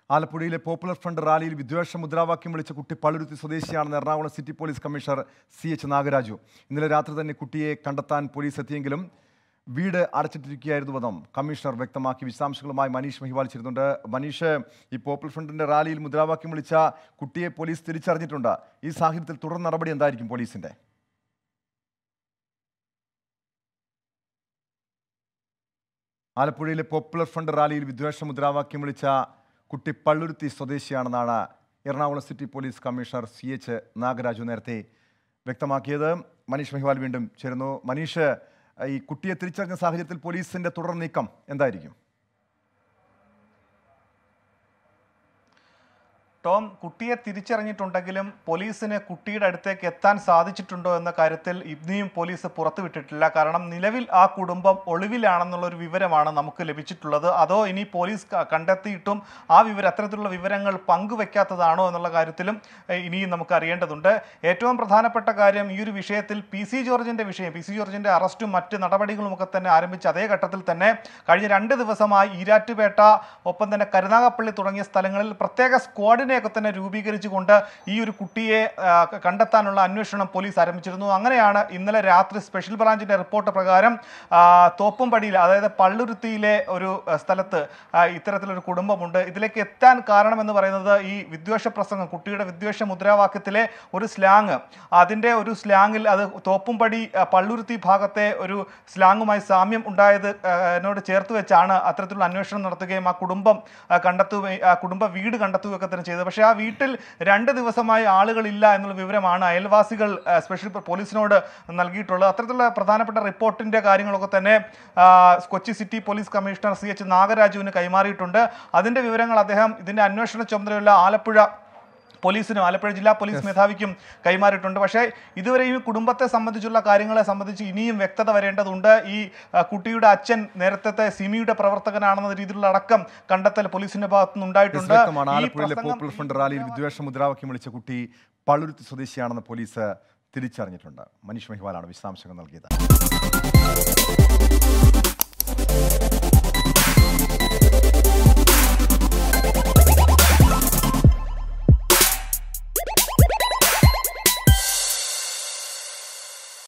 ആലപ്പുഴയിലെ popular front റാലിയിൽ വിദ്വേഷ മുദ്രാവാക്യം വിളിച്ച കുട്ടി പള്ളുരുത്തി സ്വദേശിയാണെന്ന് Ernakulam city police commissioner C H Nagaraju ഇന്നലെ രാത്രി തന്നെ കുട്ടിയെ കണ്ടെത്താൻ പോലീസ് എത്തിയെങ്കിലും വീട് അടച്ചിട്ടിരിക്കുകയായിരുന്നുവെന്നും കമ്മീഷണർ വ്യക്തമാക്കി വിശദാംശങ്ങളുമായി മനീഷ് മഹിവാൾ ചേരുന്നുണ്ട് മനീഷ് ഈ പോപ്പുലർ ഫ്രണ്ടിന്റെ റാലിയിൽ മുദ്രാവാക്യം വിളിച്ച കുട്ടിയെ പോലീസ് തിരിച്ചറിഞ്ഞിട്ടുണ്ട് ഈ സാഹചര്യത്തിൽ തുടർ നടപടി എന്തായിരിക്കും പോലീസിന്റെ ആലപ്പുഴയിലെ പോപ്പുലർ ഫ്രണ്ട് റാലിയിൽ വിദ്വേഷ മുദ്രാവാക്യം വിളിച്ച കുട്ടി പള്ളുരുത്തി സ്വദേശിയാണെന്നാണ് Ernakulam city police commissioner C H Nagaraju നേരത്തെ വ്യക്തമാക്കിയത് മനീഷ് മെഹ്വാൽ വീണ്ടും ചേരുന്നു മനീഷ് ഈ കുട്ടിയെ തിരിച്ചറിഞ്ഞ സാഹചര്യത്തിൽ പോലീസിന്റെ തുടർ നീക്കം എന്തായിരിക്കും ടോം കുട്ടിയെ തിരിച്ചറിഞ്ഞിട്ടുണ്ടെങ്കിലും പോലീസിന് കുട്ടിയുടെ അടുത്തേക്ക് എത്താൻ സാധിച്ചിട്ടുണ്ടോ എന്ന കാര്യത്തിൽ ഇനിയും പോലീസ് പുറത്തുവിട്ടിട്ടില്ല കാരണം നിലവിൽ ആ കുടുംബം ഒളിവിലാണെന്നുള്ള ഒരു വിവരമാണ് നമുക്ക് ലഭിച്ചിട്ടുള്ളത് അതോ ഇനി പോലീസ് ക- കണ്ടെത്തിയിട്ടും ആ വിവരം അത്തരത്തിലുള്ള വിവരങ്ങൾ പങ്കുവെക്കാത്തതാണോ എന്നുള്ള കാര്യത്തിലും ഏഹ്, ഇനിയും നമുക്ക് അറിയേണ്ടതുണ്ട് ഏറ്റവും പ്രധാനപ്പെട്ട കാര്യം ഈ ഒരു വിഷയത്തിൽ പി സി ജോർജിന്റെ വിഷയം പി സി ജോർജിന്റെ അറസ്റ്റും മറ്റ് നടപടികളും ഒക്കെ തന്നെ ആരംഭിച്ച അതേ ഘട്ടത്തിൽ തന്നെ കഴിഞ്ഞ രണ്ട് ദിവസമായി ഈരാറ്റുപേട്ട ഒപ്പം തന്നെ കരുനാഗപ്പള്ളി തുടങ്ങിയ സ്ഥലങ്ങളിൽ പ്രത്യേക സ്ക്വാഡിനെയൊക്കെ തന്നെ രൂപീകരിച്ചുകൊണ്ട് ഈ ഒരു കുട്ടിയെ ആ, ക- കണ്ടെത്താനുള്ള അന്വേഷണം പോലീസ് ആരംഭിച്ചിരുന്നു അങ്ങനെയാണ് ഇന്നലെ രാത്രി സ്പെഷ്യൽ ബ്രാഞ്ചിന്റെ റിപ്പോർട്ട് പ്രകാരം ആ, തോപ്പുംപടിയിൽ അതായത് പള്ളുരുത്തിയിലെ ഒരു ആ, സ്ഥലത്ത് ആ, ഇത്തരത്തിലൊരു കുടുംബമുണ്ട് ഇതിലേക്ക് എത്താൻ കാരണമെന്ന് പറയുന്നത് ഈ വിദ്വേഷ പ്രസംഗം കുട്ടിയുടെ വിദ്വേഷ മുദ്രാവാക്യത്തിലെ ഒരു സ്ലാങ് അതിൻ്റെ ഒരു സ്ലാങ്ങിൽ അത് തോപ്പുംപടി ആ, പള്ളുരുത്തി ഭാഗത്തെ ഒരു സ്ലാങ്ങുമായി സാമ്യം ഉണ്ടായത് ആ, എന്നോട് ചേർത്ത് വെച്ചാണ് അത്തരത്തിലുള്ള അന്വേഷണം നടത്തുകയും ആ കുടുംബം ആ, കണ്ടെത്തുകയും ആ കുടുംബ വീട് കണ്ടെത്തുകയൊക്കെ തന്നെ ചെയ്തത് പക്ഷേ ആ വീട്ടിൽ രണ്ട് ദിവസമായി ആളുകളില്ല എന്നുള്ള വിവരമാണ് അയൽവാസികൾ ആ, സ്പെഷ്യൽ പോലീസിനോട് നൽകിയിട്ടുള്ളത് അത്തരത്തിലുള്ള പ്രധാനപ്പെട്ട റിപ്പോർട്ടിന്റെ കാര്യങ്ങളൊക്കെ തന്നെ ആ, Kochi city police commissioner C H നാഗരാജുവിന് കൈമാറിയിട്ടുണ്ട് അതിന്റെ വിവരങ്ങൾ അദ്ദേഹം ഇതിന്റെ അന്വേഷണ ചുമതലയുള്ള ആലപ്പുഴ പോലീസിനും ആലപ്പുഴ ജില്ലാ പോലീസ് മേധാവിക്കും കൈമാറിയിട്ടുണ്ട് പക്ഷേ ഇതുവരെയും ഈ കുടുംബത്തെ സംബന്ധിച്ചുള്ള കാര്യങ്ങളെ സംബന്ധിച്ച് ഇനിയും വ്യക്തത വരേണ്ടതുണ്ട് ഈ ആ, കുട്ടിയുടെ അച്ഛൻ നേരത്തെ സിമിയുടെ പ്രവർത്തകനാണെന്ന രീതിയിലുള്ള അടക്കം കണ്ടെത്തൽ പോലീസിന്റെ ഭാഗത്തുനിന്ന് ഉണ്ടായിട്ടുണ്ട് വ്യക്തമാണ് ഈ ആലപ്പുഴയിലെ പ്രസംഗം- പോപ്പുലർ ഫ്രണ്ട് റാലിയിൽ വിദ്വേഷ മുദ്രാവാക്യം വിളിച്ച കുട്ടി പള്ളുരുത്തി സ്വദേശിയാണെന്ന് പോലീസ് തിരിച്ചറിഞ്ഞിട്ടുണ്ട് മനീഷ് മെഹ്വാലാണ് വിശദാംശങ്ങൾ നൽകിയത്